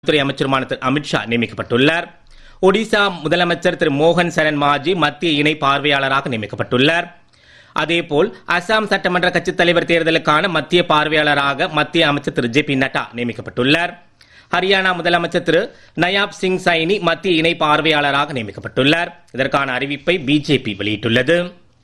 துறை அமைச்சருமான திரு அமித்ஷா நியமிக்கப்பட்டுள்ளார் ஒடிசா முதலமைச்சர் திரு மோகன் சரண் மாஜி மத்திய இணை பார்வையாளராக நியமிக்கப்பட்டுள்ளார் அதேபோல் அசாம் சட்டமன்ற கட்சித் தலைவர் தேர்தலுக்கான மத்திய பார்வையாளராக மத்திய அமைச்சர் திரு ஜே பி நட்டா நியமிக்கப்பட்டுள்ளார் ஹரியானா முதலமைச்சர் திரு நயாப் சிங் சைனி மத்திய இணை பார்வையாளராக நியமிக்கப்பட்டுள்ளார் இதற்கான அறிவிப்பை பிஜேபி வெளியிட்டுள்ளது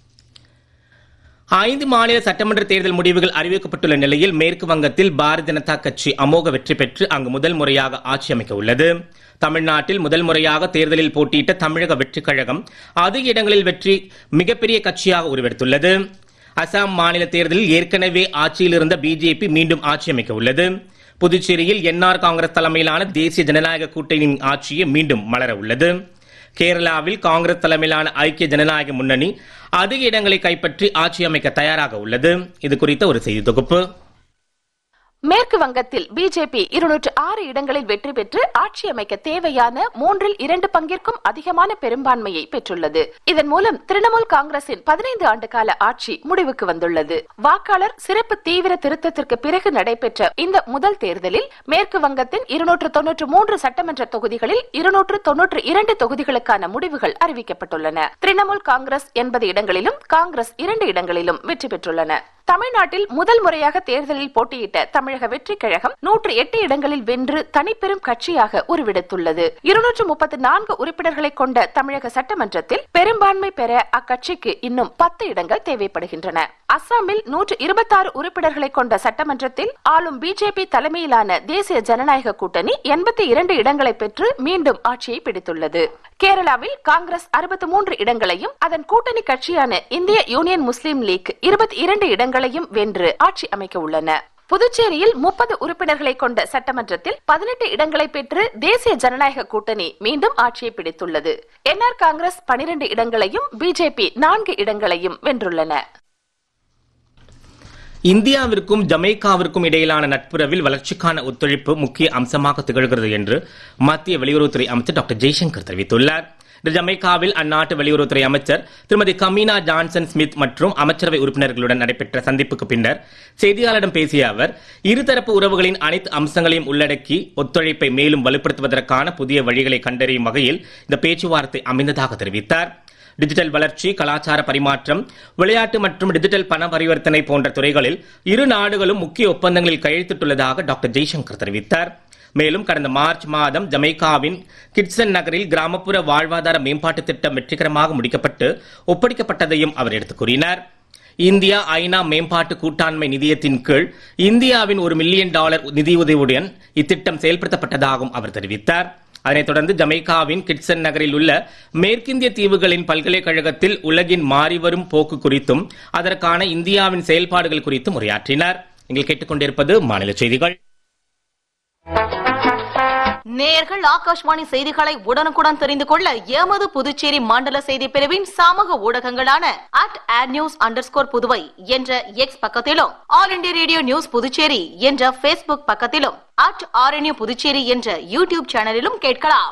ஐந்து மாநில சட்டமன்ற தேர்தல் முடிவுகள் அறிவிக்கப்பட்டுள்ள நிலையில் மேற்கு வங்கத்தில் பாரதிய ஜனதா கட்சி அமோக வெற்றி பெற்று அங்கு முதல் முறையாக ஆட்சி அமைக்க உள்ளது தமிழ்நாட்டில் முதல் முறையாக தேர்தலில் போட்டியிட்ட தமிழக வெற்றிக் கழகம் அதிக இடங்களில் வெற்றி மிகப்பெரிய கட்சியாக உருவெடுத்துள்ளது அசாம் மாநில தேர்தலில் ஏற்கனவே ஆட்சியில் இருந்த பிஜேபி மீண்டும் ஆட்சி அமைக்க உள்ளது புதுச்சேரியில் என்ஆர் காங்கிரஸ் தலைமையிலான தேசிய ஜனநாயக கூட்டணியின் ஆட்சியை மீண்டும் மலர உள்ளது கேரளாவில் காங்கிரஸ் தலைமையிலான ஐக்கிய ஜனநாயக முன்னணி அதிக இடங்களை கைப்பற்றி ஆட்சி அமைக்க தயாராக உள்ளது இது குறித்த ஒரு செய்தி தொகுப்பு மேற்கு வங்கத்தில் பிஜேபி இருநூற்று ஆறு இடங்களில் வெற்றி பெற்று ஆட்சி அமைக்க தேவையான மூன்றில் இரண்டு பங்கிற்கும் அதிகமான பெரும்பான்மையை பெற்றுள்ளது இதன் மூலம் திரிணாமுல் காங்கிரசின் பதினைந்து ஆண்டு கால ஆட்சி முடிவுக்கு வந்துள்ளது வாக்காளர் சிறப்பு தீவிர திருத்தத்திற்கு பிறகு நடைபெற்ற இந்த முதல் தேர்தலில் மேற்கு வங்கத்தின் இருநூற்று தொன்னூற்று மூன்று சட்டமன்ற தொகுதிகளில் இருநூற்று தொன்னூற்று இரண்டு தொகுதிகளுக்கான முடிவுகள் அறிவிக்கப்பட்டுள்ளன திரிணாமுல் காங்கிரஸ் எண்பது இடங்களிலும் காங்கிரஸ் இரண்டு இடங்களிலும் வெற்றி பெற்றுள்ளன தமிழ்நாட்டில் முதல் முறையாக தேர்தலில் போட்டியிட்ட தமிழக வெற்றிக் கழகம் நூற்று எட்டு இடங்களில் வென்று தனிப்பெரும் கட்சியாக உருவெடுத்துள்ளது இருநூற்று முப்பத்தி நான்கு உறுப்பினர்களை கொண்ட தமிழக சட்டமன்றத்தில் பெரும்பான்மை பெற அக்கட்சிக்கு இன்னும் பத்து இடங்கள் தேவைப்படுகின்றன அஸ்ஸாமில் நூற்று இருபத்தாறு உறுப்பினர்களை கொண்ட சட்டமன்றத்தில் ஆளும் பிஜேபி தலைமையிலான தேசிய ஜனநாயக கூட்டணி எண்பத்தி இரண்டு இடங்களை பெற்று மீண்டும் ஆட்சியை பிடித்துள்ளது கேரளாவில் காங்கிரஸ் அறுபத்தி மூன்று இடங்களையும் அதன் கூட்டணி கட்சியான இந்திய யூனியன் முஸ்லீம் லீக் இருபத்தி இரண்டு இடங்களையும் வென்று ஆட்சி அமைக்க உள்ளன புதுச்சேரியில் முப்பது உறுப்பினர்களை கொண்ட சட்டமன்றத்தில் பதினெட்டு இடங்களை பெற்று தேசிய ஜனநாயக கூட்டணி மீண்டும் ஆட்சியை பிடித்துள்ளது என்ஆர் காங்கிரஸ் பனிரெண்டு இடங்களையும் பிஜேபி நான்கு இடங்களையும் வென்றுள்ளன இந்தியாவிற்கும் ஜமைக்காவிற்கும் இடையிலான நட்புறவில் வளர்ச்சிக்கான ஒத்துழைப்பு முக்கிய அம்சமாக திகழ்கிறது என்று மத்திய வெளியுறவுத்துறை அமைச்சர் டாக்டர் ஜெய்சங்கர் தெரிவித்துள்ளார் இன்று ஜமைக்காவில் அந்நாட்டு வெளியுறவுத்துறை அமைச்சர் திருமதி கமீனா ஜான்சன் ஸ்மித் மற்றும் அமைச்சரவை உறுப்பினர்களுடன் நடைபெற்ற சந்திப்புக்கு பின்னர் செய்தியாளரிடம் பேசிய அவர் இருதரப்பு உறவுகளின் அனைத்து அம்சங்களையும் உள்ளடக்கி ஒத்துழைப்பை மேலும் வலுப்படுத்துவதற்கான புதிய வழிகளை கண்டறியும் வகையில் இந்த பேச்சுவார்த்தை அமைந்ததாக தெரிவித்தார் டிஜிட்டல் வளர்ச்சி கலாச்சார பரிமாற்றம் விளையாட்டு மற்றும் டிஜிட்டல் பண பரிவர்த்தனை போன்ற துறைகளில் இரு நாடுகளும் முக்கிய ஒப்பந்தங்களில் கையெழுத்திட்டுள்ளதாக டாக்டர் ஜெய்சங்கர் தெரிவித்தார் மேலும் கடந்த மார்ச் மாதம் ஜமைக்காவின் கிட்சன் நகரில் கிராமப்புற வாழ்வாதார மேம்பாட்டு திட்டம் வெற்றிகரமாக முடிக்கப்பட்டு ஒப்படைக்கப்பட்டதையும் அவர் எடுத்துக் கூறினார் இந்தியா ஐநா மேம்பாட்டு கூட்டாண்மை நிதியத்தின் கீழ் இந்தியாவின் ஒரு மில்லியன் டாலர் நிதியுதவியுடன் இத்திட்டம் செயல்படுத்தப்பட்டதாகவும் அவர் தெரிவித்தார் அதனைத் தொடர்ந்து ஜமைக்காவின் கிட்சன் நகரில் உள்ள மேற்கிந்திய தீவுகளின் பல்கலைக்கழகத்தில் உலகின் மாறிவரும் போக்கு குறித்தும் அதற்கான இந்தியாவின் செயல்பாடுகள் குறித்தும் உரையாற்றினார் நீங்கள் கேட்டுக்கொண்டிருப்பது மாநில செய்திகள் நேயர்கள் ஆகாஷ்வாணி செய்திகளை உடனுக்குடன் தெரிந்து கொள்ள எமது புதுச்சேரி மண்டல செய்தி பிரிவின் சமூக ஊடகங்களான அட் ஆட் நியூஸ் அண்டர் புதுவை என்ற எக்ஸ் பக்கத்திலும் All India Radio news Puducherry என்ற பேஸ்புக் பக்கத்திலும் அட் ஆர்என்யூ புதுச்சேரி என்ற யூடியூப் சேனலிலும் கேட்கலாம்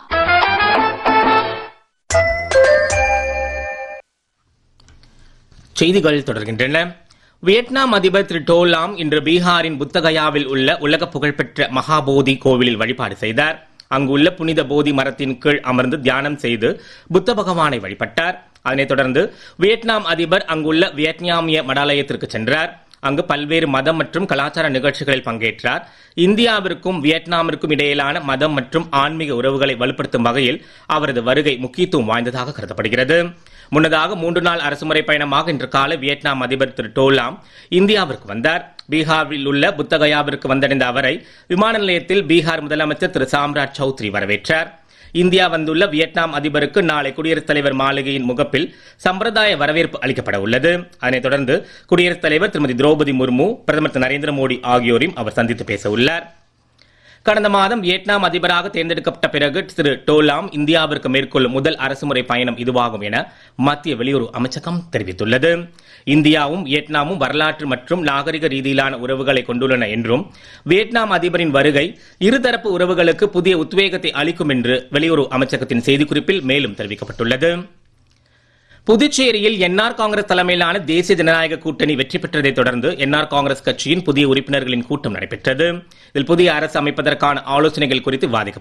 செய்திகள் தொடர்கின்றன வியட்நாம் அதிபர் திரு டோலாம் இன்று பீகாரின் புத்தகயாவில் உள்ள உலக புகழ்பெற்ற மகாபோதி கோவிலில் வழிபாடு செய்தார் அங்குள்ள புனித போதி மரத்தின் கீழ் அமர்ந்து தியானம் செய்து புத்த பகவானை வழிபட்டார் அதனைத் தொடர்ந்து வியட்நாம் அதிபர் அங்குள்ள வியட்நாமிய மடாலயத்திற்கு சென்றார் அங்கு பல்வேறு மதம் மற்றும் கலாச்சார நிகழ்ச்சிகளில் பங்கேற்றார் இந்தியாவிற்கும் வியட்நாமிற்கும் இடையிலான மதம் மற்றும் ஆன்மீக உறவுகளை வலுப்படுத்தும் வகையில் அவரது வருகை முக்கியத்துவம் வாய்ந்ததாக கருதப்படுகிறது முன்னதாக மூன்று நாள் அரசுமுறை பயணமாக இன்று காலை வியட்நாம் அதிபர் திரு டோலாம் இந்தியாவிற்கு வந்தார் பீகாரில் உள்ள புத்தகயாவிற்கு வந்தடைந்த அவரை விமான நிலையத்தில் பீகார் முதலமைச்சர் திரு சாம்ராஜ் சௌத்ரி வரவேற்றார் இந்தியா வந்துள்ள வியட்நாம் அதிபருக்கு நாளை குடியரசுத் தலைவர் மாளிகையின் முகப்பில் சம்பிரதாய வரவேற்பு அளிக்கப்பட உள்ளது அதனைத் தொடர்ந்து குடியரசுத் தலைவர் திருமதி திரௌபதி முர்மு பிரதமர் திரு நரேந்திர மோடி ஆகியோரையும் அவர் சந்தித்து பேச உள்ளார் கடந்த மாதம் வியட்நாம் அதிபராக தேர்ந்தெடுக்கப்பட்ட பிறகு திரு டோலாம் இந்தியாவிற்கு மேற்கொள்ளும் முதல் அரசுமுறை பயணம் இதுவாகும் என மத்திய வெளியுறவு அமைச்சகம் தெரிவித்துள்ளது இந்தியாவும் வியட்நாமும் வரலாற்று மற்றும் நாகரிக ரீதியிலான உறவுகளை கொண்டுள்ளன என்றும் வியட்நாம் அதிபரின் வருகை இருதரப்பு உறவுகளுக்கு புதிய உத்வேகத்தை அளிக்கும் என்று வெளியுறவு அமைச்சகத்தின் செய்திக்குறிப்பில் மேலும் தெரிவிக்கப்பட்டுள்ளது புதுச்சேரியில் என்ஆர் காங்கிரஸ் தலைமையிலான தேசிய ஜனநாயக கூட்டணி வெற்றி பெற்றதைத் தொடர்ந்து என்ஆர் காங்கிரஸ் கட்சியின் புதிய உறுப்பினர்களின் கூட்டம் நடைபெற்றது இதில் புதிய அரசு அமைப்பதற்கான ஆலோசனைகள் குறித்து விவாதிக்கப்பட்டது